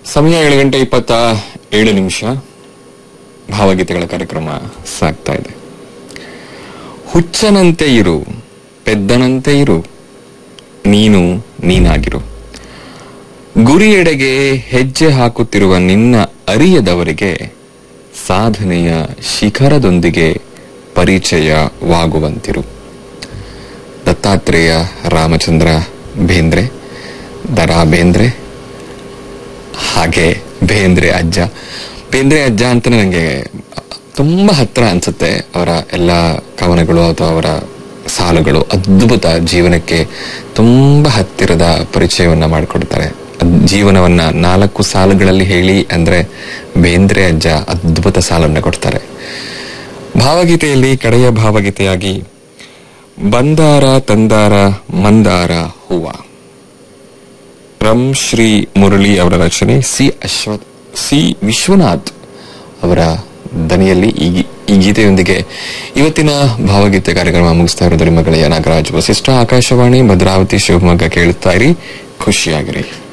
ಸಮಯ ಏಳು ಗಂಟೆ ಇಪ್ಪತ್ತ ಏಳು ನಿಮಿಷ ಭಾವಗೀತೆಗಳ ಕಾರ್ಯಕ್ರಮ ಸಾಗ್ತಾ ಇದೆ ಹುಚ್ಚನಂತೆ ಇರು ಪೆದ್ದನಂತೆ ಇರು ನೀನು ನೀನಾಗಿರು ಗುರಿಯೆಡೆಗೆ ಹೆಜ್ಜೆ ಹಾಕುತ್ತಿರುವ ನಿನ್ನ ಅರಿಯದವರಿಗೆ ಸಾಧನೆಯ ಶಿಖರದೊಂದಿಗೆ ಪರಿಚಯವಾಗುವಂತಿರು ದತ್ತಾತ್ರೇಯ ರಾಮಚಂದ್ರ ಬೇಂದ್ರೆ ದರಾ ಬೇಂದ್ರೆ ಹಾಗೆ ಬೇಂದ್ರೆ ಅಜ್ಜ ಬೇಂದ್ರೆ ಅಜ್ಜ ಅಂತ ನನಗೆ ತುಂಬಾ ಹತ್ರ ಅನ್ಸುತ್ತೆ ಅವರ ಎಲ್ಲ ಕವನಗಳು ಅಥವಾ ಅವರ ಸಾಲುಗಳು ಅದ್ಭುತ ಜೀವನಕ್ಕೆ ತುಂಬಾ ಹತ್ತಿರದ ಪರಿಚಯವನ್ನ ಮಾಡಿಕೊಡ್ತಾರೆ ಅದ್ ಜೀವನವನ್ನ ನಾಲ್ಕು ಸಾಲುಗಳಲ್ಲಿ ಹೇಳಿ ಅಂದ್ರೆ ಬೇಂದ್ರೆ ಅಜ್ಜ ಅದ್ಭುತ ಸಾಲನ್ನ ಕೊಡ್ತಾರೆ ಭಾವಗೀತೆಯಲ್ಲಿ ಕಡೆಯ ಭಾವಗೀತೆಯಾಗಿ ಬಂದಾರ ತಂದಾರ ಮಂದಾರ ಹೂವ ರಂ ಶ್ರೀ ಮುರಳಿ ಅವರ ರಚನೆ ಸಿ ಅಶ್ವ ಸಿ ವಿಶ್ವನಾಥ್ ಅವರ ದನಿಯಲ್ಲಿ ಈ ಗಿ- ಈ ಗೀತೆಯೊಂದಿಗೆ ಇವತ್ತಿನ ಭಾವಗೀತೆ ಕಾರ್ಯಕ್ರಮ ಮುಗಿಸ್ತಾ ಇರೋದು ನಿಮ್ಮ ಗೆಳೆಯ ನಾಗರಾಜ್ ವಸಿಷ್ಠ ಆಕಾಶವಾಣಿ ಭದ್ರಾವತಿ ಶಿವಮೊಗ್ಗ ಕೇಳುತ್ತಾ ಇರಿ ಖುಷಿಯಾಗಿರಿ